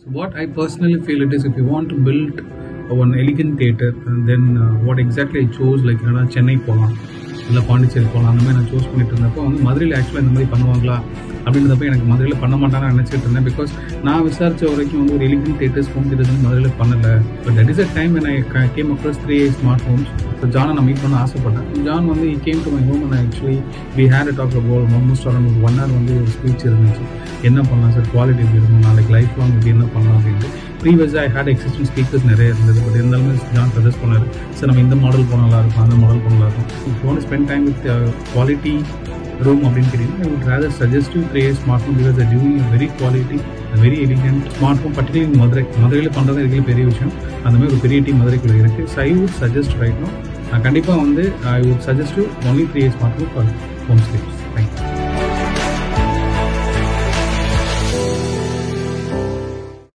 What I personally feel it is if you want to build one elegant theatre, and then uh, what exactly I chose like என்னன்னா சென்னை போகலாம் இல்லை பாண்டிச்சேரி போகலாம் அந்த மாதிரி நான் choose பண்ணிட்டு இருந்தப்போ வந்து மதுரையில் ஆக்சுவலாக இந்த மாதிரி பண்ணுவாங்களா அப்படின்றப்ப எனக்கு மதுரையில் பண்ண மாட்டான்னு நினச்சிட்டு இருந்தேன் பிகாஸ் நான் விசாரிச்ச வரைக்கும் வந்து ஒரு எலிகன் தேட்டர்ஸ் ஹோம் தேட்டர்ஸ் வந்து மதுரையில் பண்ணல but that is a time when I came across three smart homes so ஜானை நான் மீட் பண்ண ஆசைப்பட்டேன் ஜான் வந்து he came to my home and actually we had a talk about almost around one hour வந்து ஒரு speech இருந்துச்சு என்ன பண்ணலாம் சார் குவாலிட்டி எப்படி இருக்கும் நாளைக்கு லைஃப் லாங் இப்படி என்ன பண்ணலாம் அப்படின்ட்டு ப்ரீவியஸாக ஐ ஹேட் எக்ஸிஸ்டிங் ஸ்பீக்கர்ஸ் நிறைய இருந்தது பட் இருந்தாலுமே ஜான் சஜஸ்ட் பண்ணாரு சார் நம்ம இந்த மாடல் போனால் நல்லா இருக்கும் அந்த மாடல் போனால் நல்லா இருக்கும் இப்போ வந்து spend time with quality room அப்படின்னு கேட்டீங்கன்னா I would rather suggest to create smartphone because doing very quality very elegant smartphone particular Madurai மதுரையில் பண்ணுறது இருக்கிற பெரிய விஷயம் அந்த மாதிரி ஒரு பெரிய டீம் மதுரைக்குள்ள இருக்குது so I would suggest right no நான் கண்டிப்பாக வந்து I would suggest to only three smartphone for home stays thank you